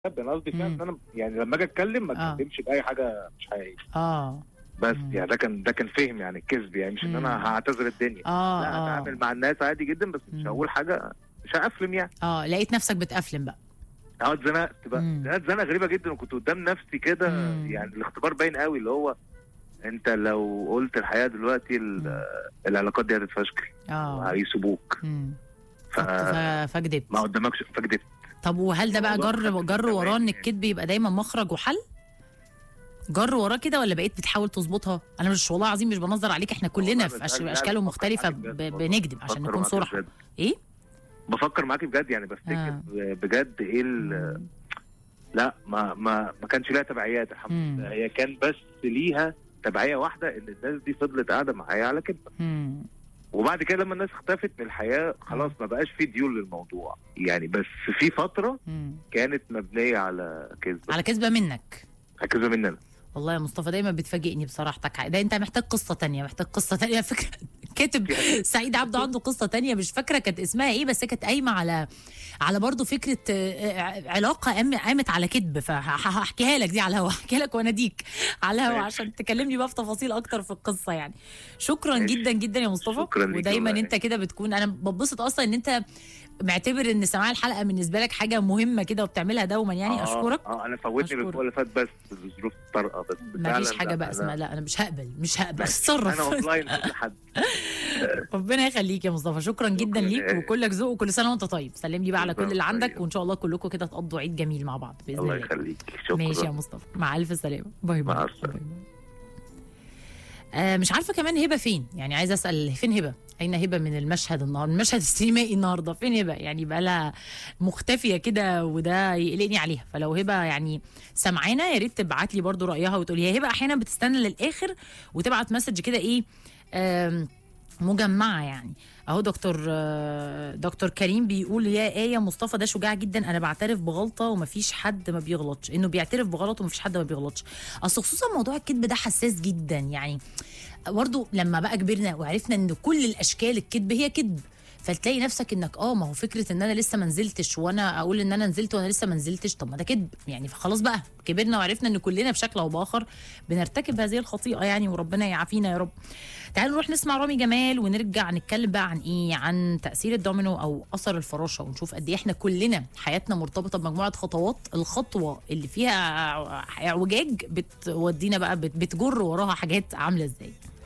انا قصدي فيها مم. ان انا يعني لما اجي اتكلم ما آه. اتكلمش باي حاجه مش حقيقيه اه بس مم. يعني ده كان ده كان فهم يعني الكذب يعني مش ان مم. انا هعتذر الدنيا اه لا اه هتعامل مع الناس عادي جدا بس مش مم. هقول حاجه مش هقفلم يعني اه لقيت نفسك بتقفلم بقى اه اتزنقت بقى مم. اتزنقت زنقه غريبه جدا وكنت قدام نفسي كده مم. يعني الاختبار باين قوي اللي هو انت لو قلت الحقيقه دلوقتي ال- مم. العلاقات دي هتتفشكل اه وهيسيبوك مم. ف... ف- فكدبت ما قدامكش فكدبت طب وهل ده بقى الموضوع جر خد جر زمان وراه ان يعني. الكذب يبقى دايما مخرج وحل جر وراه كده ولا بقيت بتحاول تظبطها انا مش والله العظيم مش بنظر عليك احنا كلنا والله في بس أش- لا، لا، اشكال بفكر مختلفه معاك بجد ب- والله. بنكذب عشان بفكر نكون معاك صراحه بجد. ايه بفكر معاكي بجد يعني بفتكر آه. بجد ايه ال- مم. لا ما ما ما كانش ليها تبعيات الحمد مم. لله هي كان بس ليها تبعيه واحده ان الناس دي فضلت قاعده معايا على كده مم. وبعد كده لما الناس اختفت من الحياه خلاص ما بقاش في ديون للموضوع يعني بس في فتره مم. كانت مبنيه على كذب على كذبه منك كذبه مننا والله يا مصطفى دايما بتفاجئني بصراحتك ده انت محتاج قصه تانية محتاج قصه تانية على فكره كاتب سعيد عبده عنده قصه تانية مش فاكره كانت اسمها ايه بس هي كانت قايمه على على برضه فكره آه، آه، علاقه قام- قامت على كذب فهحكيها لك دي على الهوا هحكيها لك واناديك على الهوا ماشي. عشان تكلمني بقى في تفاصيل اكتر في القصه يعني شكرا ماشي. جدا جدا يا مصطفى شكراً ليك ودايما والله. انت كده بتكون انا ببسط اصلا ان انت معتبر ان سماع الحلقه بالنسبه لك حاجه مهمه كده وبتعملها دوما يعني آه، اشكرك اه انا فوتني أشكرك. الاسبوع اللي فات بس الظروف طارئه بس ما فيش فعلاً حاجه لا، بقى أنا- اسمها لا انا مش هقبل مش هقبل انا اتصرف اون لاين كل حد ربنا يخليك يا مصطفى شكرا جدا شكراً. ليك وكلك ذوق وكل سنه وانت طيب سلم لي بقى على كل اللي شكراً. عندك طيب. وان شاء الله كلكم كده تقضوا عيد جميل مع بعض باذن الله الله يخليك شكرا ماشي يا مصطفى مع الف سلامه باي باي مع السلامة. باي باي. آه مش عارفه كمان هبه فين يعني عايزه اسال فين هبه اين هبه من المشهد النهارده المشهد السينمائي النهارده فين هبه يعني بقى لها مختفيه كده وده يقلقني عليها فلو هبه يعني سمعانا يا ريت تبعت لي برضو رايها وتقول هي هبه احيانا بتستنى للاخر وتبعت مسج كده ايه آم، مجمعه يعني اهو دكتور آه، دكتور كريم بيقول يا ايه مصطفى ده شجاع جدا انا بعترف بغلطه ومفيش حد ما بيغلطش انه بيعترف بغلطه ومفيش حد ما بيغلطش اصل خصوصا موضوع الكذب ده حساس جدا يعني برضه لما بقى كبرنا وعرفنا ان كل الاشكال الكذب هي كذب فتلاقي نفسك انك اه ما هو فكره ان انا لسه ما نزلتش وانا اقول ان انا نزلت وانا لسه ما نزلتش طب ما ده كذب يعني فخلاص بقى كبرنا وعرفنا ان كلنا بشكل او باخر بنرتكب هذه الخطيئه يعني وربنا يعافينا يا رب تعالوا نروح نسمع رامي جمال ونرجع نتكلم بقى عن ايه عن تاثير الدومينو او اثر الفراشه ونشوف قد ايه احنا كلنا حياتنا مرتبطه بمجموعه خطوات الخطوه اللي فيها اعوجاج بتودينا بقى بت- بتجر وراها حاجات عامله ازاي